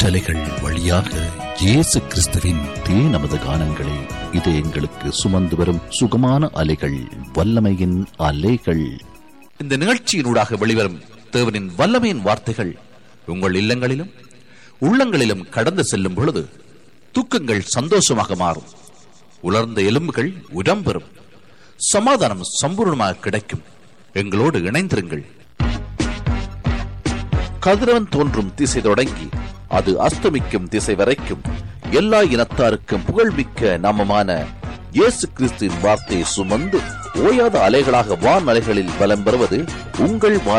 காற்றலைகள் வழியாக இயேசு கிறிஸ்துவின் தே நமது கானங்களை இது எங்களுக்கு சுமந்து வரும் சுகமான அலைகள் வல்லமையின் அலைகள் இந்த நிகழ்ச்சியினூடாக வெளிவரும் தேவனின் வல்லமையின் வார்த்தைகள் உங்கள் இல்லங்களிலும் உள்ளங்களிலும் கடந்து செல்லும் பொழுது தூக்கங்கள் சந்தோஷமாக மாறும் உலர்ந்த எலும்புகள் உடம்பெறும் சமாதானம் சம்பூர்ணமாக கிடைக்கும் எங்களோடு இணைந்திருங்கள் கதிரவன் தோன்றும் திசை தொடங்கி அது அஸ்தமிக்கும் திசை வரைக்கும் எல்லா இனத்தாருக்கும் புகழ்மிக்க நாமமான இயேசு கிறிஸ்துவின் வார்த்தையை சுமந்து ஓயாத அலைகளாக வான் அலைகளில் பலம் பெறுவது உங்கள்